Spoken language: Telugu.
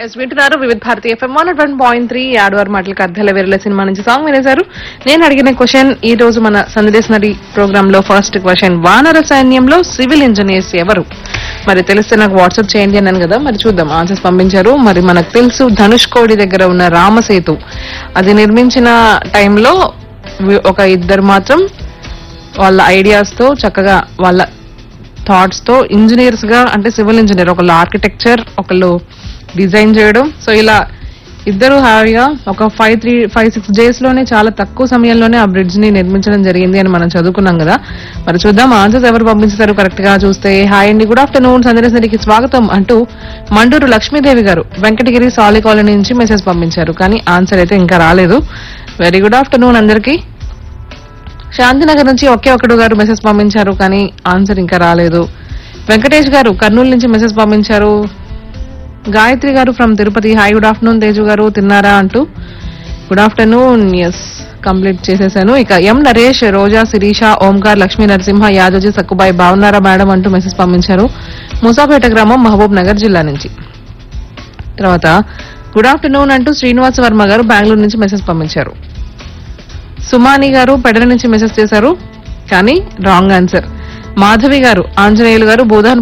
ఎస్ వింటున్నారు Vividh Bharati FM one one point three ఆడవారి మాటలకు అర్థాల వేరేల సినిమా నుంచి సాంగ్ వినేశారు నేను అడిగిన క్వశ్చన్ ఈ రోజు మన సందేశనరీ ప్రోగ్రామ్ లో ఫస్ట్ క్వశ్చన్ వానర సైన్యంలో సివిల్ ఇంజనీర్స్ ఎవరు మరి తెలిస్తే నాకు వాట్సాప్ చేయండి అన్నాను కదా మరి చూద్దాం ఆన్సర్స్ పంపించారు మరి మనకు తెలుసు ధనుష్ కోడి దగ్గర ఉన్న రామసేతు అది నిర్మించిన టైంలో వి- ఒక ఇద్దరు మాత్రం వాళ్ళ ఐడియాస్ తో చక్కగా వాళ్ళ థాట్స్ తో ఇంజనీర్స్ గా అంటే సివిల్ ఇంజనీర్ ఒకళ్ళు ఆర్కిటెక్చర్ ఒకళ్ళు డిజైన్ చేయడం సో ఇలా ఇద్దరు హ్యాపీగా ఒక five three five six days లోనే చాలా తక్కువ సమయంలోనే ఆ బ్రిడ్జ్ ని నిర్మించడం జరిగింది అని మనం చదువుకున్నాం కదా మరి చూద్దాం ఆన్సర్స్ ఎవరు పంపించారు కరెక్ట్ గా చూస్తే హాయ్ అండి గుడ్ ఆఫ్టర్నూన్ సందర్శనకి స్వాగతం అంటూ మండూరు లక్ష్మీదేవి గారు వెంకటగిరి సాలి కాలనీ నుంచి మెసేజ్ పంపించారు కానీ ఆన్సర్ అయితే ఇంకా రాలేదు వెరీ గుడ్ ఆఫ్టర్నూన్ అందరికీ శాంతినగర్ నుంచి ఒకే ఒకడు గారు మెసేజ్ పంపించారు కానీ ఆన్సర్ ఇంకా రాలేదు వెంకటేష్ గారు కర్నూలు నుంచి మెసేజ్ పంపించారు గాయత్రి గారు from Tirupati hi good afternoon Teju గారు తిన్నారా అంటూ గుడ్ ఆఫ్టర్నూన్ ఎస్ కంప్లీట్ చేసేసాను ఇక ఎం నరేష్ రోజా శిరీష ఓంకార్ లక్ష్మీ నరసింహ యాదోజీ సక్కుబాయి బాగున్నారా మేడం అంటూ మెసేజ్ పంపించారు ముసాపేట గ్రామం మహబూబ్ నగర్ జిల్లా నుంచి తర్వాత గుడ్ ఆఫ్టర్నూన్ అంటూ శ్రీనివాస వర్మ గారు బెంగళూరు నుంచి మెసేజ్ పంపించారు సుమాని గారు పెడల నుంచి మెసేజ్ చేశారు కానీ రాంగ్ ఆన్సర్ మాధవి గారు ఆంజనేయులు గారు బోధాన్